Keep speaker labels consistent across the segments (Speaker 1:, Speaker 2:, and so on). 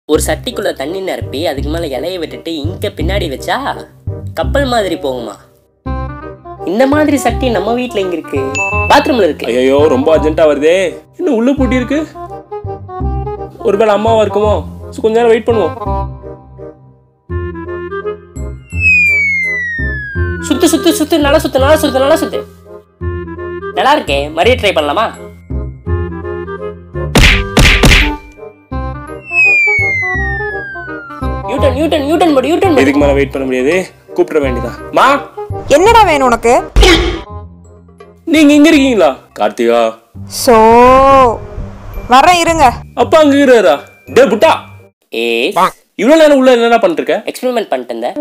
Speaker 1: ஒரு சட்டிக்குள்ள தண்ணி நிரப்பி அதுக்கு மேல இலைய விட்டுட்டு இங்க பின்னாடி வச்சா கப்பல் மாதிரி போகுமா இந்த மாதிரி சட்டி நம்ம வீட்ல எங்க இருக்கு பாத்ரூம்ல இருக்கு
Speaker 2: ஐயோ ரொம்ப அர்ஜென்ட்டா வருதே இன்னும் உள்ள பூட்டி இருக்கு ஒருவேளை அம்மாவா இருக்குமோ So, கொஞ்ச நேரம் வெயிட் பண்ணுவோம்
Speaker 1: சுத்து சுத்து சுத்து நல்லா சுத்து நல்லா சுத்து நல்லா சுத்து நல்லா இருக்கே மறுபடியும் ட்ரை பண்ணலாமா யூட்டன் யூட்டன் யூட்டன் போடு யூட்டன் போடு
Speaker 2: இதுக்கு மேல வெயிட் பண்ண முடியாது கூப்பிட வேண்டியதா மா
Speaker 3: என்னடா வேணும் உனக்கு
Speaker 2: நீங்க இங்க இருக்கீங்களா கார்த்திகா
Speaker 3: சோ வரேன் இருங்க
Speaker 2: அப்பா அங்க இருக்கிறாரா டே புட்டா
Speaker 1: ஏ
Speaker 2: இவ்வளவு நேரம் உள்ள என்னடா பண்ணிட்டு இருக்க
Speaker 1: எக்ஸ்பெரிமெண்ட் பண்ணிட்டு இருந்தேன்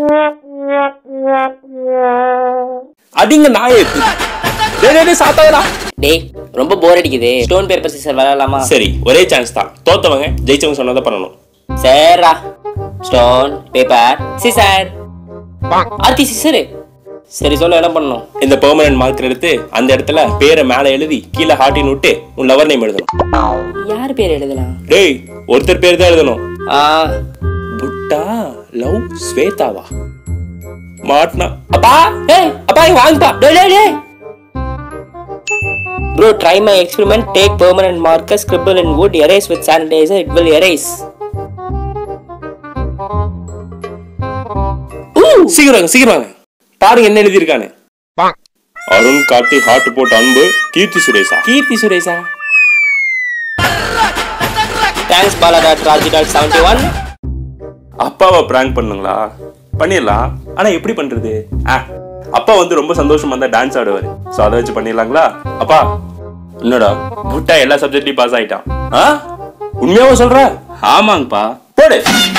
Speaker 2: அடிங்க நாயே டேய் டேய், டேய் சாத்தாதடா
Speaker 1: டேய் ரொம்ப போர் அடிக்குது ஸ்டோன் பேப்பர் சிசர் விளையாடலாமா
Speaker 2: சரி ஒரே சான்ஸ் தான் தோத்தவங்க ஜெயிச்சவங்க சொன்னதை பண்ணணும்
Speaker 1: சரிடா stone paper scissor Aarthi scissor சரி சொல்ல என்ன பண்ணணும்
Speaker 2: இந்த பெர்மனன்ட் மார்க்கர் எடுத்து அந்த இடத்துல பேரை மேல எழுதி கீழே ஹார்டின் விட்டு உன் லவர் நேம் எழுதணும்
Speaker 1: யார் பேர் எழுதலாம்
Speaker 2: டேய் ஒருத்தர் பேர் தான் எழுதணும்
Speaker 1: ஆ
Speaker 2: புட்டா லவ் ஸ்வேதாவா மாட்னா அப்பா ஏய் அப்பா இங்க வாங்கப்பா
Speaker 1: டேய் டேய் டேய் Bro, try my experiment. Take permanent marker, scribble in wood, erase with sanitizer. It will erase.
Speaker 2: சீக்கிரம் வாங்க சீக்கிரம் வாங்க பாருங்க என்ன எழுதியிருக்கானு அருண் கார்த்தி ஹார்ட் போட்டு அன்பு கீர்த்தி சுரேஷா கீர்த்தி சுரேஷா
Speaker 1: Thanks, Bala.Raji.71.
Speaker 2: அப்பாவை பிராங்க் பண்ணுங்களா பண்ணிடலாம் ஆனா எப்படி பண்றது ஆ அப்பா வந்து ரொம்ப சந்தோஷமா இருந்தா டான்ஸ் ஆடுவாரு சோ அதை வச்சு பண்ணிடலாங்களா அப்பா என்னடா புட்டா எல்லா சப்ஜெக்ட்லயும் பாஸ் ஆயிட்டான் ஆ உண்மையாவா சொல்ற ஆமாங்கப்பா போடு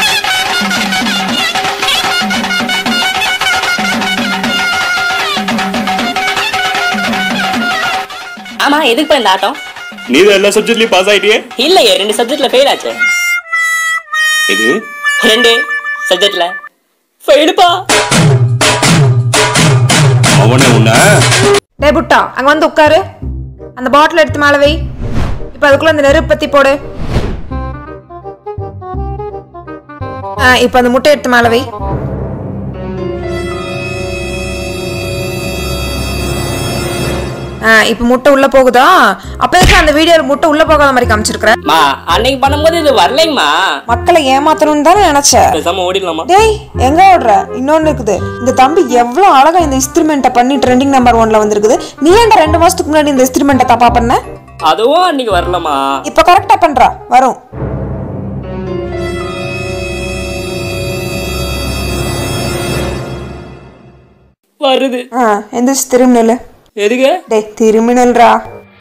Speaker 1: ஆமா எதுக்கு இந்த ஆட்டம்
Speaker 2: நீ தான் எல்லா சப்ஜெக்ட்லயும் பாஸ் ஆயிட்டியே
Speaker 1: இல்லையே ரெண்டு சப்ஜெக்ட்ல ஃபெயில் ஆச்சு
Speaker 2: இது
Speaker 1: ரெண்டு சப்ஜெக்ட்ல ஃபெயிலுப்பா
Speaker 2: அவனே உன்ன
Speaker 3: டே புட்டா அங்க வந்து உட்காரு அந்த பாட்டில் எடுத்து மேலே வை இப்போ அதுக்குள்ள அந்த நெருப்பு பத்தி போடு ஆ இப்போ அந்த முட்டை எடுத்து மேலே வை ஆ இப்போ முட்டை உள்ள போகுதா அப்ப எதுக்கு அந்த வீடியோல முட்டை உள்ள போகாத மாதிரி காமிச்சிருக்கிற
Speaker 1: மா அன்னைக்கு பண்ணும்போது இது வரலைங்கம்மா
Speaker 3: மக்களை ஏமாத்தணும்னு தானே நினைச்ச
Speaker 1: பேசாம ஓடிடலாமா
Speaker 3: டேய் எங்க ஓடுற இன்னொன்னு இருக்குது இந்த தம்பி எவ்வளவு அழகா இந்த எக்ஸ்பிரிமெண்ட்டை பண்ணி ட்ரெண்டிங் நம்பர் ஒன்ல வந்திருக்குது நீ ஏன்டா ரெண்டு மாசத்துக்கு முன்னாடி இந்த எக்ஸ்பிரிமெண்ட்டை தப்பா பண்ண
Speaker 1: அதுவும் அன்னைக்கு வரலமா
Speaker 3: இப்ப கரெக்டா பண்றா வரும்
Speaker 1: வருது
Speaker 3: ஆ எந்திரிச்சு திரும்பி நில்லு
Speaker 1: எதுக்கு
Speaker 3: டேய் திரும்பி நில்றா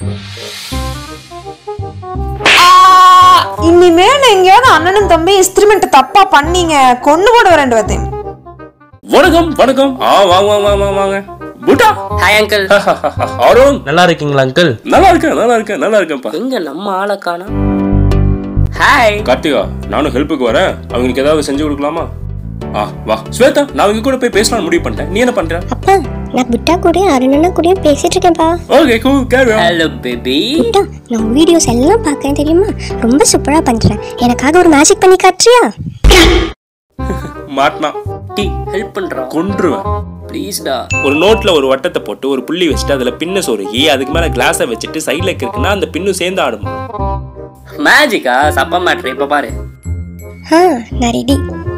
Speaker 3: இனிமேல் எங்கேயாவது அண்ணனும் தம்பி எக்ஸ்பிரிமெண்ட் தப்பா பண்ணீங்க கொண்டு போட ரெண்டு பேர்த்தையும்
Speaker 2: வணக்கம் வணக்கம் ஆ வாங்க வாங்க வாங்க வாங்க, வாங்க புட்டா
Speaker 1: ஹாய் அங்கிள்
Speaker 2: அருண்
Speaker 4: நல்லா இருக்கீங்களா அங்கிள்
Speaker 2: நல்லா இருக்கேன் நல்லா இருக்கேன் நல்லா இருக்கேன்ப்பா
Speaker 1: எங்க நம்ம ஆளை காணோம் ஹாய்
Speaker 2: கார்த்திகா நானும் ஹெல்ப்புக்கு வரேன் அவங்களுக்கு ஏதாவது செஞ்சு கொடுக்கலாமா ஆ வா ஸ்வேதா நான் அவங்க கூட போய் பேசலாம் முடிவு பண்ணிட்டேன் நீ என்ன பண்ற
Speaker 5: அப்பா நான் புட்டா கூடயும் அருணனா கூடயும் பேசிட்டு இருக்கேன்ப்பா
Speaker 2: ஓகே கூல் கேரி
Speaker 1: ஹலோ பேபி
Speaker 5: புட்டா நான் வீடியோஸ் எல்லாம் பார்க்கறேன் தெரியுமா ரொம்ப சூப்பரா பண்றேன் எனக்காக ஒரு மேஜிக் பண்ணி காட்டுறியா
Speaker 2: மாட்டினா
Speaker 1: டி ஹெல்ப் பண்றா
Speaker 2: கொன்றுவேன்
Speaker 1: ப்ளீஸ்டா
Speaker 2: ஒரு நோட்ல ஒரு வட்டத்தை போட்டு ஒரு புள்ளி வச்சுட்டு அதுல பின்ன சொருகி அதுக்கு மேல கிளாஸை வச்சுட்டு சைடுல இருக்குன்னா அந்த பின்னு சேர்ந்து ஆடுமா
Speaker 1: மேஜிக்கா சப்பா மேட்ரு இப்ப பாரு
Speaker 5: ஆ நான் ரெடி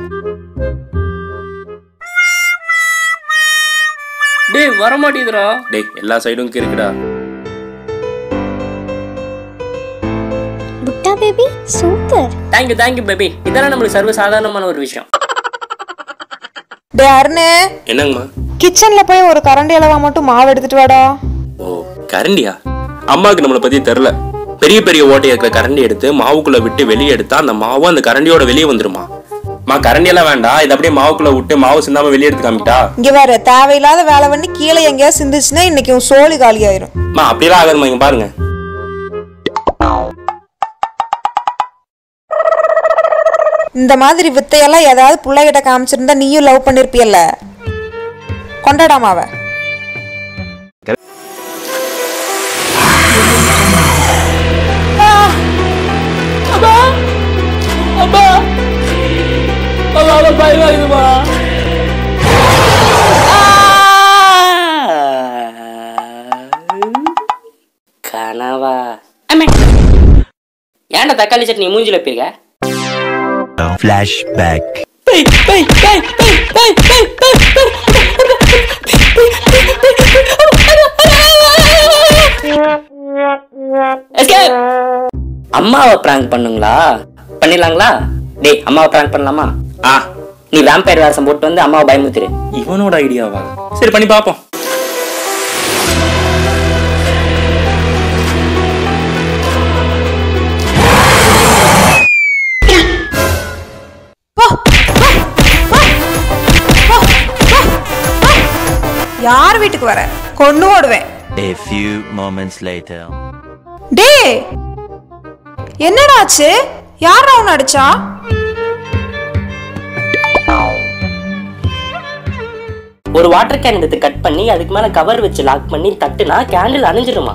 Speaker 1: டேய் வர மாட்டேங்குதுடா
Speaker 2: டேய் எல்லா சைடும் இருக்குடா
Speaker 5: புட்டா baby super
Speaker 1: thank you thank you baby இதெல்லாம் நம்மளுக்கு சர்வ சாதாரணமான ஒரு விஷயம்
Speaker 3: டே அருணு
Speaker 2: என்னங்கம்மா
Speaker 3: கிச்சன்ல போய் ஒரு கரண்டி அளவா மட்டும் மாவு எடுத்துட்டு வாடா
Speaker 2: ஓ கரண்டியா அம்மாவுக்கு நம்மளை பத்தி தெரில பெரிய பெரிய ஓட்டை இருக்கிற கரண்டி எடுத்து மாவுக்குள்ள விட்டு வெளியே எடுத்தா அந்த மாவு அந்த கரண்டியோட வெளியே வந்துருமா மா கரண்டி எல்லாம் வேண்டாம் இது அப்படியே மாவுக்குள்ள விட்டு மாவு சிந்தாம வெளியே எடுத்து காமிட்டா
Speaker 3: இங்க வேற தேவையில்லாத வேலை பண்ணி கீழே எங்கேயாவது சிந்துச்சுன்னா இன்னைக்கு உன் சோழி காலி ஆயிரும்
Speaker 2: மா அப்படியெல்லாம் ஆகாதுமா இங்க பாருங்க
Speaker 3: இந்த மாதிரி வித்தையெல்லாம் ஏதாவது பிள்ளைகிட்ட காமிச்சிருந்தா நீயும் லவ் பண்ணிருப்பியல்ல கொண்டாடாமாவ
Speaker 1: ஏன்டா தக்காளி சட்னி மூஞ்சில வைப்பீங்க
Speaker 4: Flashback.
Speaker 1: Escape! அம்மாவை பிராங்க் பண்ணுங்களா பண்ணிடலாங்களா டேய் அம்மாவை பிராங்க் பண்ணலாமா
Speaker 2: ஆ
Speaker 1: நீ வேம்பயர் வேஷம் போட்டு வந்து அம்மாவை பயமுத்துரு
Speaker 2: இவனோட ஐடியாவா சரி பண்ணி பார்ப்போம்
Speaker 3: யார் வீட்டுக்கு வர கொண்டு ஓடுவேன்
Speaker 4: A few moments later.
Speaker 3: டே என்னடா ஆச்சு யார் அவன் அடிச்சா
Speaker 1: ஒரு வாட்டர் கேன் எடுத்து கட் பண்ணி அதுக்கு மேல கவர் வச்சு லாக் பண்ணி தட்டுனா கேண்டில் அணைஞ்சிடுமா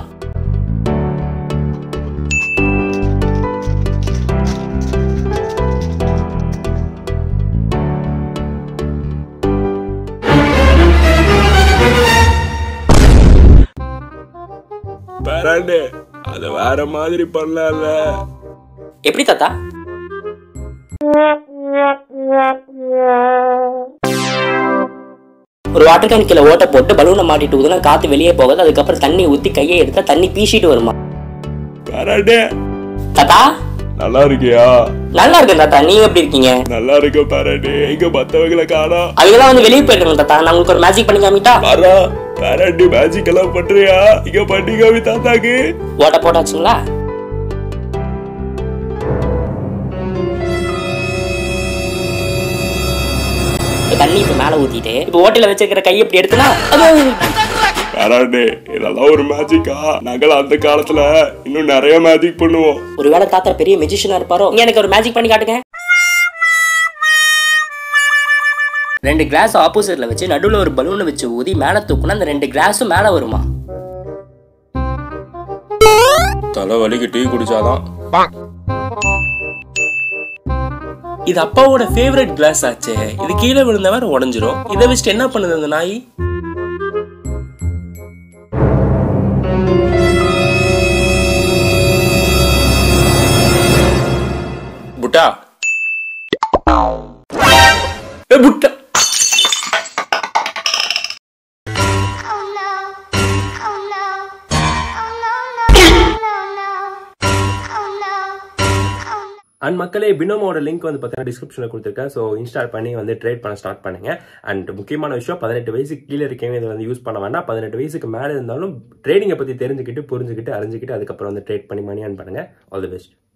Speaker 2: பராண்டே அது வேற மாதிரி பண்ணலாம்ல
Speaker 1: எப்படி தாத்தா ஒரு வாட்டர் கேன் கீழே ஓட்ட போட்டு பலூனை மாட்டிட்டு ஊதுனா காத்து வெளியே போகாது அதுக்கப்புறம் தண்ணி ஊத்தி கையை எடுத்தா தண்ணி பீசிட்டு வருமா
Speaker 2: பராண்டே
Speaker 1: தாத்தா
Speaker 2: நல்லா இருக்கியா
Speaker 1: நல்லா இருக்கேன் தாத்தா நீங்க எப்படி இருக்கீங்க
Speaker 2: நல்லா இருக்க பராண்டே எங்க மத்தவங்களை காணா
Speaker 1: அவங்களாம் வந்து வெளியே போயிருக்காங்க தாத்தா நான் உங்களுக்கு ஒரு மேஜிக் பண்ணி காமிட்டா
Speaker 2: வரா பராண்டி மேஜிக் எல்லாம் பண்றியா இங்க பண்ணி காமி தாத்தாக்கு
Speaker 1: ஓட்ட போட்டாச்சுங்களா இப்ப தண்ணி இப்ப மேல ஊத்திட்டு இப்ப ஓட்டையில வச்சிருக்கிற கை எப்படி எடுத்துனா
Speaker 2: பராண்டே இதெல்லாம் ஒரு மேஜிக்கா நாங்கள் அந்த காலத்துல இன்னும் நிறைய மேஜிக் பண்ணுவோம்
Speaker 1: ஒருவேளை தாத்தா பெரிய மெஜிஷியனா இருப்பாரோ இங்க எனக்கு ஒரு மேஜிக் பண்ணி காட்டுங்க ரெண்டு கிளாஸ் ஆப்போசிட்ல வச்சு நடுவுல ஒரு பலூனை வச்சு ஊதி மேல தூக்குனா அந்த ரெண்டு கிளாஸும் மேல வருமா
Speaker 2: தலை வலிக்கு டீ குடிச்சாதான் இது அப்பாவோட ஃபேவரட் கிளாஸ் ஆச்சே இது கீழே விழுந்தவர் உடஞ்சிரும் இதை வச்சுட்டு என்ன பண்ணுது அந்த நாய் புட்டா ஏ புட்டா
Speaker 6: Oh no. Oh no. Oh no, no, no, no. Oh no. Oh no.
Speaker 7: And மக்களே பினோமோட லிங்க் வந்து பார்த்தீங்கன்னா டிஸ்கிரிப்ஷனில் கொடுத்துருக்கேன் ஸோ இன்ஸ்டால் பண்ணி வந்து ட்ரேட் பண்ண ஸ்டார்ட் பண்ணுங்க அண்ட் முக்கியமான விஷயம் பதினெட்டு வயசுக்கு கீழே இருக்கவங்க இதை வந்து யூஸ் பண்ண வேண்டாம் பதினெட்டு வயசுக்கு மேலே இருந்தாலும் ட்ரேடிங்கை பற்றி தெரிஞ்சுக்கிட்டு புரிஞ்சுக்கிட்டு அறிஞ்சுக்கிட்டு அதுக்கப்புறம் வந்து ட்ரேட் பண்ணி மணி earn பண்ணுங்க ஆல் தி பெஸ்ட்